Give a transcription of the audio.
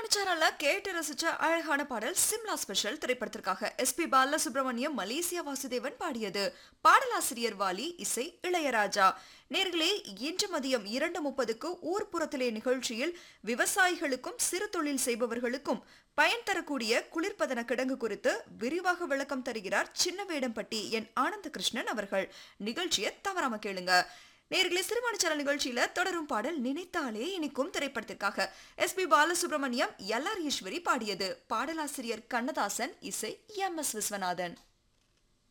சிறுமணி சேனல்ல கேட்டு ரசிச்ச அழகான பாடல் சிம்லா ஸ்பெஷல் திரைப்படத்திற்காக எஸ்பி பாலசுப்ரமணியம் மலேசியா வாசுதேவன் பாடியது பாடலாசிரியர் வாலி இசை இளையராஜா நேர்களே இன்று மதியம் இரண்டு முப்பதுக்கு ஊர்ப்புறத்திலே நிகழ்ச்சியில் விவசாயிகளுக்கும் சிறு தொழில் செய்பவர்களுக்கும் பயன் தரக்கூடிய குளிர்பதன கிடங்கு குறித்து விரிவாக விளக்கம் தருகிறார் சின்ன வேடம்பட்டி என் ஆனந்த கிருஷ்ணன் அவர்கள் நிகழ்ச்சியை தவறாம கேளுங்க நேர்களே சிறுமணி சேனல் நிகழ்ச்சியில தொடரும் பாடல் நினைத்தாலே இனிக்கும் திரைப்படத்திற்காக S P Balasubrahmanyam L R Eswari பாடியது பாடலாசிரியர் கண்ணதாசன் இசை எம் எஸ் விஸ்வநாதன்